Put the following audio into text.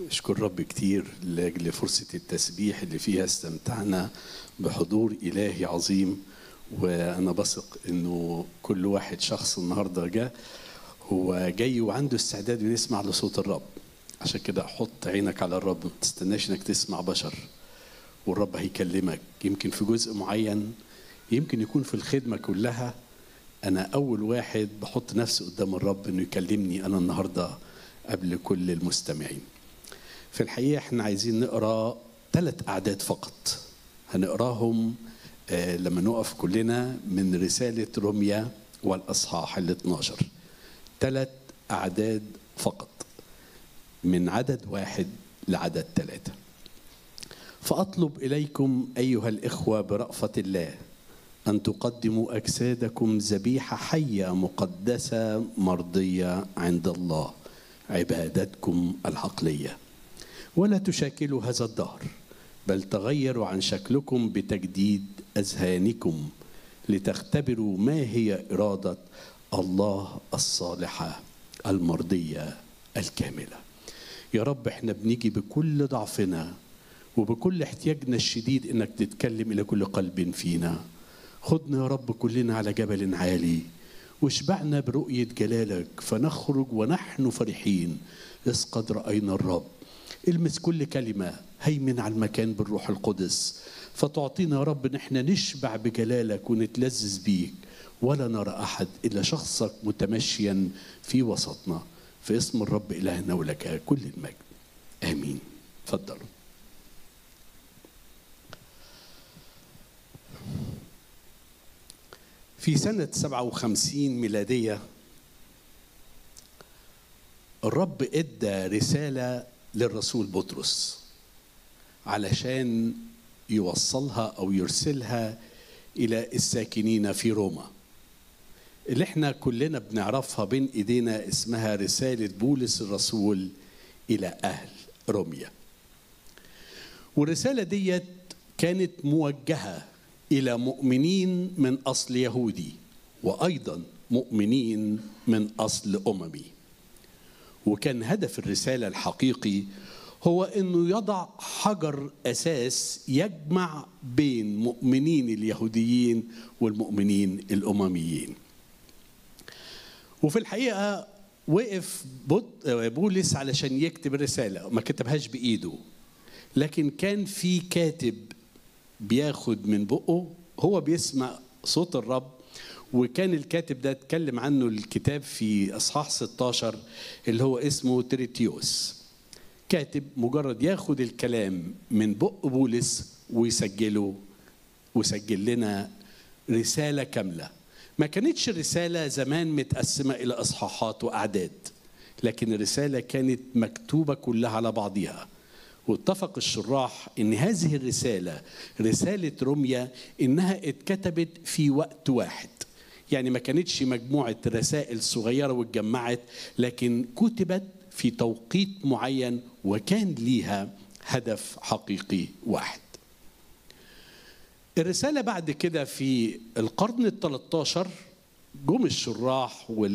اشكر رب كتير لاجل فرصه التسبيح اللي فيها استمتعنا بحضور الهي عظيم وانا بثق انه كل واحد شخص النهارده جه هو جاي وعنده استعداد انه يسمع لصوت الرب عشان كده حط عينك على الرب ما تستناش انك تسمع بشر والرب هيكلمك يمكن في جزء معين يمكن يكون في الخدمه كلها انا اول واحد بحط نفسي قدام الرب انه يكلمني انا النهارده قبل كل المستمعين في الحقيقه احنا عايزين نقرا ثلاث اعداد فقط هنقراهم آه لما نقف كلنا من رساله روميا والاصحاح ال 12 ثلاث اعداد فقط من عدد واحد لعدد ثلاثه فاطلب اليكم ايها الاخوه برافه الله ان تقدموا اجسادكم ذبيحه حيه مقدسه مرضيه عند الله عبادتكم العقليه ولا تشاكلوا هذا الدهر بل تغيروا عن شكلكم بتجديد اذهانكم لتختبروا ما هي اراده الله الصالحه المرضيه الكامله يا رب احنا بنيجي بكل ضعفنا وبكل احتياجنا الشديد انك تتكلم الى كل قلب فينا خدنا يا رب كلنا على جبل عالي واشبعنا برؤية جلالك فنخرج ونحن فرحين إذ قد رأينا الرب المس كل كلمة هيمن على المكان بالروح القدس فتعطينا يا رب ان احنا نشبع بجلالك ونتلذذ بيك ولا نرى احد الا شخصك متمشيا في وسطنا في اسم الرب الهنا ولك كل المجد امين تفضلوا في سنة 57 ميلادية الرب ادى رسالة للرسول بطرس علشان يوصلها او يرسلها الى الساكنين في روما اللي احنا كلنا بنعرفها بين ايدينا اسمها رسالة بولس الرسول الى اهل روميا والرسالة ديت كانت موجهة الى مؤمنين من اصل يهودي وايضا مؤمنين من اصل اممي وكان هدف الرساله الحقيقي هو انه يضع حجر اساس يجمع بين مؤمنين اليهوديين والمؤمنين الامميين وفي الحقيقه وقف بولس علشان يكتب الرساله ما كتبهاش بايده لكن كان في كاتب بياخد من بقه هو بيسمع صوت الرب وكان الكاتب ده اتكلم عنه الكتاب في اصحاح 16 اللي هو اسمه تريتيوس كاتب مجرد ياخد الكلام من بق بولس ويسجله ويسجل لنا رساله كامله ما كانتش الرساله زمان متقسمه الى اصحاحات واعداد لكن الرساله كانت مكتوبه كلها على بعضها واتفق الشراح ان هذه الرساله رساله روميا انها اتكتبت في وقت واحد يعني ما كانتش مجموعه رسائل صغيره واتجمعت لكن كتبت في توقيت معين وكان ليها هدف حقيقي واحد الرسالة بعد كده في القرن ال 13 جم الشراح وال